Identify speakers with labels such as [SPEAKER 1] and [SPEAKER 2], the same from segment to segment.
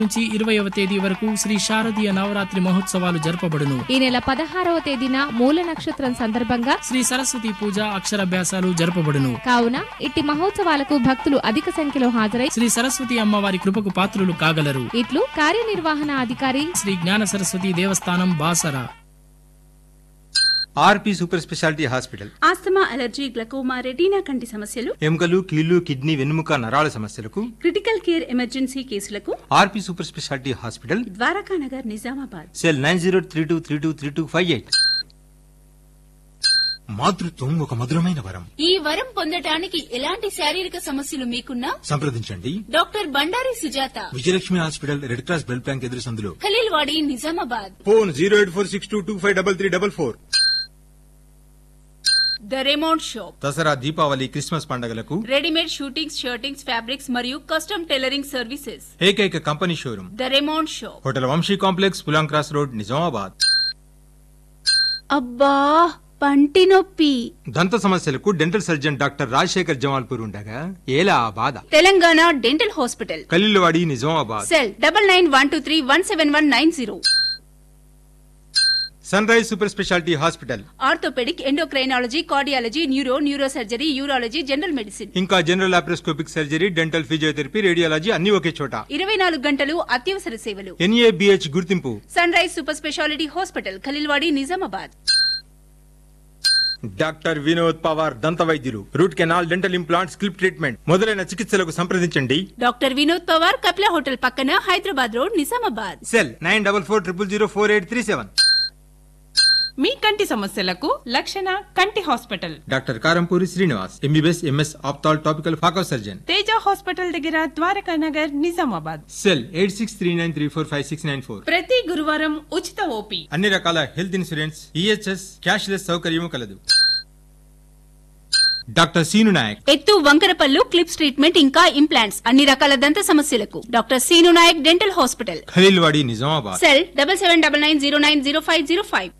[SPEAKER 1] నుంచి ఇరవైవ తేదీ వరకు శ్రీ శారదీయ నవరాత్రి మహోత్సవాలు జరపబడును
[SPEAKER 2] ఈ నెల పదహారవ తేదీన మూల నక్షత్రం సందర్భంగా
[SPEAKER 1] శ్రీ సరస్వతి పూజ అక్షరాభ్యాసాలు జరపబడును
[SPEAKER 2] కావున ఇట్టి మహోత్సవాలకు భక్తులు అధిక సంఖ్యలో హాజరై
[SPEAKER 1] శ్రీ సరస్వతి అమ్మవారి కృపకు పాత్రులు కాగలరు
[SPEAKER 2] ఇట్లు కార్యనిర్వహణ అధికారి
[SPEAKER 1] Shri Gnana Saraswati Devasthanam Basara
[SPEAKER 3] RP super speciality hospital
[SPEAKER 4] asthma allergy glaucoma retina కంటి సమస్యలు
[SPEAKER 3] ఎముకలు కీళ్లు కిడ్నీ వెన్నుముక నరాల సమస్యలకు
[SPEAKER 4] క్రిటికల్ కేర్ ఎమర్జెన్సీ కేసులకు
[SPEAKER 3] RP super speciality hospital
[SPEAKER 4] Dwarakanagar Nizamabad
[SPEAKER 3] cell nine zero three two three two three two five eight
[SPEAKER 5] మాతృత్వం ఒక మధురమైన వరం
[SPEAKER 6] ఈ వరం పొందటానికి ఎలాంటి శారీరక సమస్యలు మీకున్నా
[SPEAKER 5] సంప్రదించండి
[SPEAKER 6] doctor Bandari Sujatha
[SPEAKER 5] Vijayalakshmi hospital red cross blood bank ఎదురు సందులో
[SPEAKER 6] Khaleelwadi Nizamabad
[SPEAKER 3] phone zero eight four six two two five double three double four
[SPEAKER 4] the Raymond shop
[SPEAKER 3] Dasara Deepavali Christmas పండుగలకు
[SPEAKER 4] రెడీమేడ్ షూటింగ్స్ షర్టింగ్స్ ఫ్యాబ్రిక్స్ మరియు కస్టమ్ టైలరింగ్ సర్వీసెస్
[SPEAKER 3] ఏకైక company showroom
[SPEAKER 4] the Raymond shop
[SPEAKER 3] hotel Vamsi complex Pulang cross road Nizamabad
[SPEAKER 4] అబ్బా పంటి నొప్పి
[SPEAKER 3] దంత సమస్యలకు dental surgeon doctor Rajasekhar Jamalpur ఉండగా ఏలా ఆ బాధ
[SPEAKER 4] Telangana dental hospital
[SPEAKER 3] Khaleelwadi Nizamabad
[SPEAKER 4] cell double nine one two three one seven one nine zero
[SPEAKER 3] Sunrise super speciality hospital
[SPEAKER 4] orthopaedic endocrinology cardiology neuro neuro surgery urology general medicine
[SPEAKER 3] ఇంకా general laparoscopic surgery dental physiotherapy radiology అన్ని ఒకే చోట
[SPEAKER 4] ఇరవై నాలుగు గంటలు అత్యవసర సేవలు
[SPEAKER 3] NABH గుర్తింపు
[SPEAKER 4] Sunrise super speciality hospital Khaleelwadi Nizamabad
[SPEAKER 3] doctor Vinod Pawar దంత వైద్యులు రూట్ కెనాల్ డెంటల్ ఇంప్లాంట్ స్కిల్ప్ ట్రీట్మెంట్ మొదలైన చికిత్సలకు సంప్రదించండి
[SPEAKER 4] డాక్టర్ వినోద్ పవార్ కపిల హోటల్ పక్కన Hyderabad road Nizamabad
[SPEAKER 3] cell nine double four triple zero four eight three seven
[SPEAKER 7] మీ కంటి సమస్యలకు లక్షణ కంటి hospital
[SPEAKER 3] doctor Karampuri Srinivas MBBS MS ophthal topical phaco surgeon
[SPEAKER 7] Teja hospital దగ్గర Dwaraka Nagar Nizamabad
[SPEAKER 3] cell eight six three nine three four five six nine four
[SPEAKER 7] ప్రతి గురువారం ఉచిత OP
[SPEAKER 3] అన్ని రకాల హెల్త్ ఇన్సూరెన్స్ ఈహెచ్ఎస్ క్యాష్లెస్ సౌకర్యము కలదు డాక్టర్ సీను నాయక్
[SPEAKER 4] ఎత్తు వంకరపల్లు క్లిప్స్ ట్రీట్మెంట్ ఇంకా ఇంప్లాంట్స్ అన్ని రకాల దంత సమస్యలకు doctor Seenu Naik dental hospital
[SPEAKER 3] Khaleelwadi Nizamabad
[SPEAKER 4] cell double seven double nine zero nine zero five zero five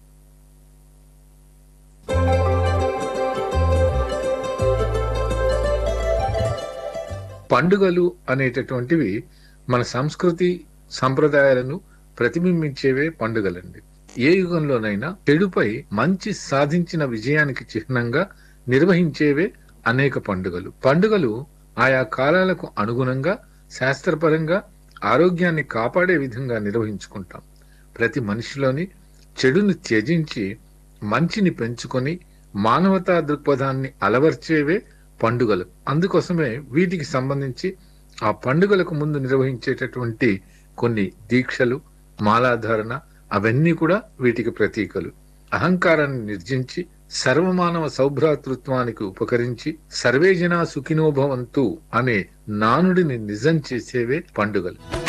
[SPEAKER 8] పండుగలు అనేటటువంటివి మన సంస్కృతి సంప్రదాయాలను ప్రతిబింబించేవే పండుగలండి ఏ యుగంలోనైనా చెడుపై మంచి సాధించిన విజయానికి చిహ్నంగా నిర్వహించేవే అనేక పండుగలు పండుగలు ఆయా కాలాలకు అనుగుణంగా శాస్త్రపరంగా ఆరోగ్యాన్ని కాపాడే విధంగా నిర్వహించుకుంటాం ప్రతి మనిషిలోని చెడుని త్యజించి మంచిని పెంచుకొని మానవతా దృక్పథాన్ని అలవర్చేవే పండుగలు అందుకోసమే వీటికి సంబంధించి ఆ పండుగలకు ముందు నిర్వహించేటటువంటి కొన్ని దీక్షలు మాలాధారణ అవన్నీ కూడా వీటికి ప్రతీకలు అహంకారాన్ని నిర్జించి సర్వమానవ సౌభ్రాతృత్వానికి ఉపకరించి సర్వే జనా సుఖినోభవంతు అనే నానుడిని నిజం చేసేవే పండుగలు